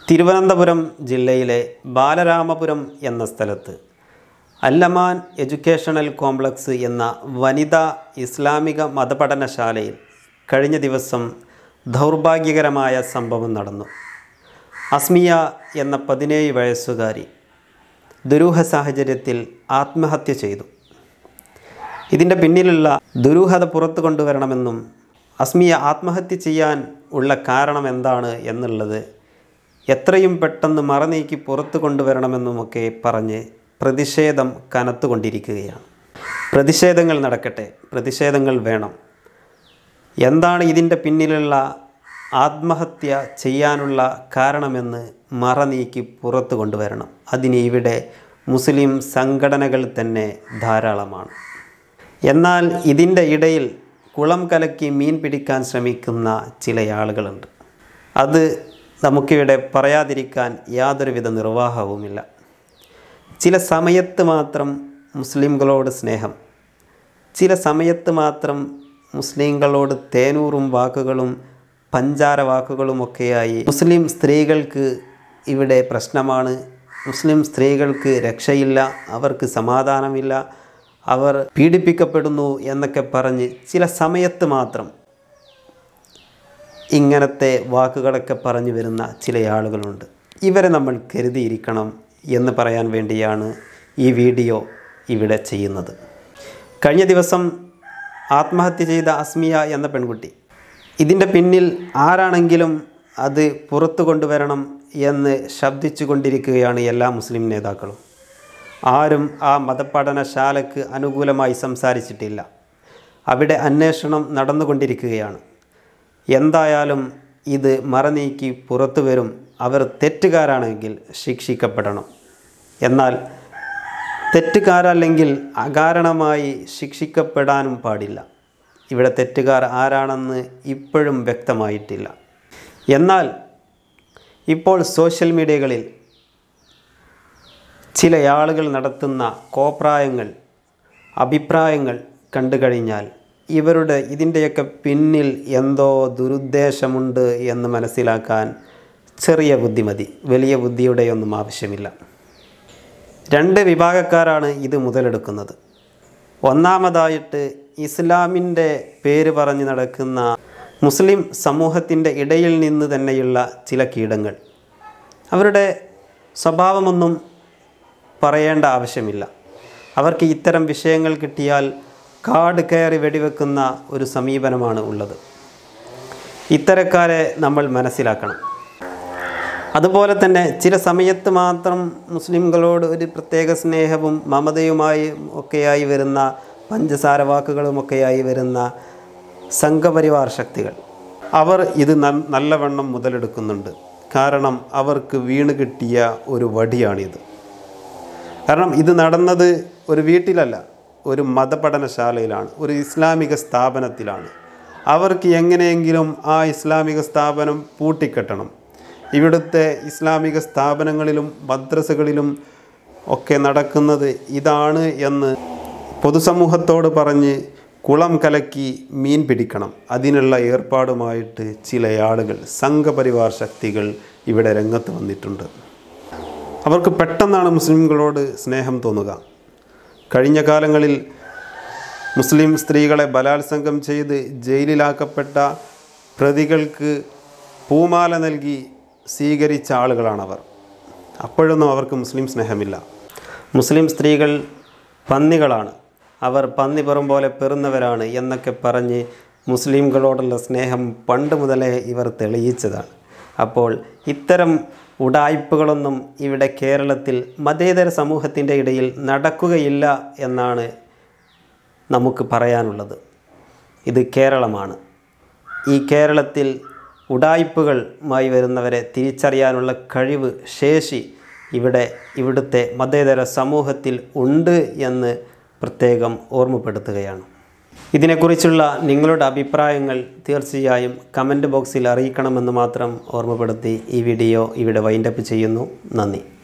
തിരുവനന്തപുരം ജില്ലയിലെ ബാലരാമപുരം എന്ന സ്ഥലത്ത് അല്ലമാൻ എഡ്യൂക്കേഷണൽ കോംപ്ലക്സ് എന്ന വനിതാ ഇസ്ലാമിക മതപഠനശാലയിൽ കഴിഞ്ഞ ദിവസം ദൗർഭാഗ്യകരമായ സംഭവം നടന്നു അസ്മിയ എന്ന പതിനേഴ് വയസ്സുകാരി ദുരൂഹ സാഹചര്യത്തിൽ ആത്മഹത്യ ചെയ്തു ഇതിൻ്റെ പിന്നിലുള്ള ദുരൂഹത പുറത്തു കൊണ്ടുവരണമെന്നും അസ്മിയ ആത്മഹത്യ ചെയ്യാൻ ഉള്ള കാരണം എന്താണ് എന്നുള്ളത് എത്രയും പെട്ടെന്ന് മറനീക്കി പുറത്തു കൊണ്ടുവരണമെന്നുമൊക്കെ പറഞ്ഞ് പ്രതിഷേധം കനത്തുകൊണ്ടിരിക്കുകയാണ് പ്രതിഷേധങ്ങൾ നടക്കട്ടെ പ്രതിഷേധങ്ങൾ വേണം എന്താണ് ഇതിൻ്റെ പിന്നിലുള്ള ആത്മഹത്യ ചെയ്യാനുള്ള കാരണമെന്ന് മറനീക്കി പുറത്തു കൊണ്ടുവരണം അതിന് ഇവിടെ മുസ്ലിം സംഘടനകൾ തന്നെ ധാരാളമാണ് എന്നാൽ ഇതിൻ്റെ ഇടയിൽ കുളം കലക്കി മീൻ പിടിക്കാൻ ശ്രമിക്കുന്ന ചില ആളുകളുണ്ട് അത് നമുക്കിവിടെ പറയാതിരിക്കാൻ യാതൊരുവിധ നിർവാഹവുമില്ല ചില സമയത്ത് മാത്രം മുസ്ലിംകളോട് സ്നേഹം ചില സമയത്ത് മാത്രം മുസ്ലിങ്ങളോട് തേനൂറും വാക്കുകളും പഞ്ചാര വാക്കുകളുമൊക്കെയായി മുസ്ലിം സ്ത്രീകൾക്ക് ഇവിടെ പ്രശ്നമാണ് മുസ്ലിം സ്ത്രീകൾക്ക് രക്ഷയില്ല അവർക്ക് സമാധാനമില്ല അവർ പീഡിപ്പിക്കപ്പെടുന്നു എന്നൊക്കെ പറഞ്ഞ് ചില സമയത്ത് മാത്രം ഇങ്ങനത്തെ വാക്കുകളൊക്കെ പറഞ്ഞു വരുന്ന ചില ആളുകളുണ്ട് ഇവരെ നമ്മൾ കരുതിയിരിക്കണം എന്ന് പറയാൻ വേണ്ടിയാണ് ഈ വീഡിയോ ഇവിടെ ചെയ്യുന്നത് കഴിഞ്ഞ ദിവസം ആത്മഹത്യ ചെയ്ത അസ്മിയ എന്ന പെൺകുട്ടി ഇതിൻ്റെ പിന്നിൽ ആരാണെങ്കിലും അത് പുറത്തു കൊണ്ടുവരണം എന്ന് ശബ്ദിച്ചു കൊണ്ടിരിക്കുകയാണ് എല്ലാ മുസ്ലിം നേതാക്കളും ആരും ആ മതപഠനശാലയ്ക്ക് അനുകൂലമായി സംസാരിച്ചിട്ടില്ല അവിടെ അന്വേഷണം നടന്നുകൊണ്ടിരിക്കുകയാണ് എന്തായാലും ഇത് മറനീക്കി പുറത്തു വരും അവർ തെറ്റുകാരാണെങ്കിൽ ശിക്ഷിക്കപ്പെടണം എന്നാൽ തെറ്റുകാരല്ലെങ്കിൽ അകാരണമായി ശിക്ഷിക്കപ്പെടാനും പാടില്ല ഇവിടെ തെറ്റുകാർ ആരാണെന്ന് ഇപ്പോഴും വ്യക്തമായിട്ടില്ല എന്നാൽ ഇപ്പോൾ സോഷ്യൽ മീഡിയകളിൽ ചില ആളുകൾ നടത്തുന്ന കോപ്രായങ്ങൾ അഭിപ്രായങ്ങൾ കണ്ടു കഴിഞ്ഞാൽ ഇവരുടെ ഇതിൻ്റെയൊക്കെ പിന്നിൽ എന്തോ ദുരുദ്ദേശമുണ്ട് എന്ന് മനസ്സിലാക്കാൻ ചെറിയ ബുദ്ധി മതി വലിയ ബുദ്ധിയുടെയൊന്നും ആവശ്യമില്ല രണ്ട് വിഭാഗക്കാരാണ് ഇത് മുതലെടുക്കുന്നത് ഒന്നാമതായിട്ട് ഇസ്ലാമിൻ്റെ പേര് പറഞ്ഞ് നടക്കുന്ന മുസ്ലിം സമൂഹത്തിൻ്റെ ഇടയിൽ നിന്ന് തന്നെയുള്ള ചില കീടങ്ങൾ അവരുടെ സ്വഭാവമൊന്നും പറയേണ്ട ആവശ്യമില്ല അവർക്ക് ഇത്തരം വിഷയങ്ങൾ കിട്ടിയാൽ കാട് കയറി വെടിവെക്കുന്ന ഒരു സമീപനമാണ് ഉള്ളത് ഇത്തരക്കാരെ നമ്മൾ മനസ്സിലാക്കണം അതുപോലെ തന്നെ ചില സമയത്ത് മാത്രം മുസ്ലിംകളോട് ഒരു പ്രത്യേക സ്നേഹവും മമതയുമായി ഒക്കെയായി വരുന്ന പഞ്ചസാര വാക്കുകളുമൊക്കെയായി വരുന്ന സംഘപരിവാർ ശക്തികൾ അവർ ഇത് ന- നല്ലവണ്ണം മുതലെടുക്കുന്നുണ്ട് കാരണം അവർക്ക് വീണ് കിട്ടിയ ഒരു വടിയാണിത് കാരണം ഇത് നടന്നത് ഒരു വീട്ടിലല്ല ഒരു മതപഠനശാലയിലാണ് ഒരു ഇസ്ലാമിക സ്ഥാപനത്തിലാണ് അവർക്ക് എങ്ങനെയെങ്കിലും ആ ഇസ്ലാമിക സ്ഥാപനം പൂട്ടിക്കെട്ടണം ഇവിടുത്തെ ഇസ്ലാമിക സ്ഥാപനങ്ങളിലും മദ്രസകളിലും ഒക്കെ നടക്കുന്നത് ഇതാണ് എന്ന് പൊതുസമൂഹത്തോട് പറഞ്ഞ് കുളം കലക്കി മീൻ പിടിക്കണം അതിനുള്ള ഏർപ്പാടുമായിട്ട് ചില ആളുകൾ സംഘപരിവാർ ശക്തികൾ ഇവിടെ രംഗത്ത് വന്നിട്ടുണ്ട് അവർക്ക് പെട്ടെന്നാണ് മുസ്ലിംകളോട് സ്നേഹം തോന്നുക കഴിഞ്ഞ കാലങ്ങളിൽ മുസ്ലിം സ്ത്രീകളെ ബലാത്സംഗം ചെയ്ത് ജയിലിലാക്കപ്പെട്ട പ്രതികൾക്ക് പൂമാല നൽകി സ്വീകരിച്ച ആളുകളാണവർ അപ്പോഴൊന്നും അവർക്ക് മുസ്ലിം സ്നേഹമില്ല മുസ്ലിം സ്ത്രീകൾ പന്നികളാണ് അവർ പന്നി പെറും പോലെ പെറുന്നവരാണ് എന്നൊക്കെ പറഞ്ഞ് മുസ്ലിംകളോടുള്ള സ്നേഹം പണ്ട് മുതലേ ഇവർ തെളിയിച്ചതാണ് അപ്പോൾ ഇത്തരം ഉടായ്പകളൊന്നും ഇവിടെ കേരളത്തിൽ മതേതര സമൂഹത്തിൻ്റെ ഇടയിൽ നടക്കുകയില്ല എന്നാണ് നമുക്ക് പറയാനുള്ളത് ഇത് കേരളമാണ് ഈ കേരളത്തിൽ ഉടായ്പകളുമായി വരുന്നവരെ തിരിച്ചറിയാനുള്ള കഴിവ് ശേഷി ഇവിടെ ഇവിടുത്തെ മതേതര സമൂഹത്തിൽ ഉണ്ട് എന്ന് പ്രത്യേകം ഓർമ്മപ്പെടുത്തുകയാണ് ഇതിനെക്കുറിച്ചുള്ള നിങ്ങളുടെ അഭിപ്രായങ്ങൾ തീർച്ചയായും കമൻറ്റ് ബോക്സിൽ അറിയിക്കണമെന്ന് മാത്രം ഓർമ്മപ്പെടുത്തി ഈ വീഡിയോ ഇവിടെ വൈൻഡപ്പ് ചെയ്യുന്നു നന്ദി